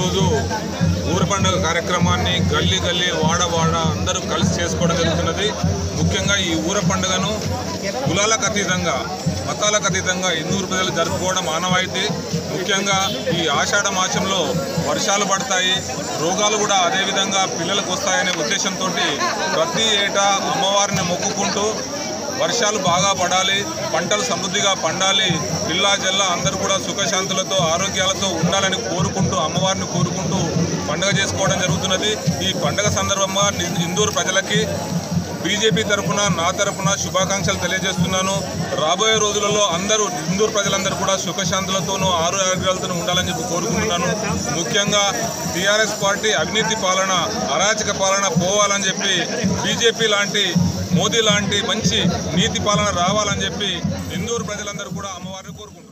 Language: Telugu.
ఈరోజు ఊరి పండుగ కార్యక్రమాన్ని గల్లీ గల్లీ వాడ వాడ అందరూ కలిసి చేసుకోవడం జరుగుతున్నది ముఖ్యంగా ఈ ఊర పండుగను కులాలకు అతీతంగా మతాలకు అతీతంగా హిందూ ప్రజలు జరుపుకోవడం ఆనవాయితీ ముఖ్యంగా ఈ ఆషాఢ మాసంలో వర్షాలు పడతాయి రోగాలు కూడా అదేవిధంగా పిల్లలకు వస్తాయనే ఉద్దేశంతో ప్రతి ఏటా అమ్మవారిని మొక్కుకుంటూ వర్షాలు బాగా పడాలి పంటలు సమృద్ధిగా పండాలి పిల్లా జల్లా అందరూ కూడా సుఖశాంతులతో ఆరోగ్యాలతో ఉండాలని కోరుకుంటూ అమ్మవారిని కోరుకుంటూ పండుగ చేసుకోవడం జరుగుతున్నది ఈ పండుగ సందర్భంగా ని- ఇందూరు ప్రజలకి బీజేపీ తరఫున నా తరఫున శుభాకాంక్షలు తెలియజేస్తున్నాను రాబోయే రోజులలో అందరూ హిందూ ప్రజలందరూ కూడా సుఖశాంతులతోనూ ఆరోగ్యాలతోనూ ఉండాలని చెప్పి కోరుకుంటున్నాను ముఖ్యంగా టీఆర్ఎస్ పార్టీ అవినీతి పాలన అరాచక పాలన పోవాలని చెప్పి బీజేపీ లాంటి మోదీ లాంటి మంచి నీతి పాలన రావాలని చెప్పి హిందూ ప్రజలందరూ కూడా అమ్మవారిని కోరుకుంటున్నారు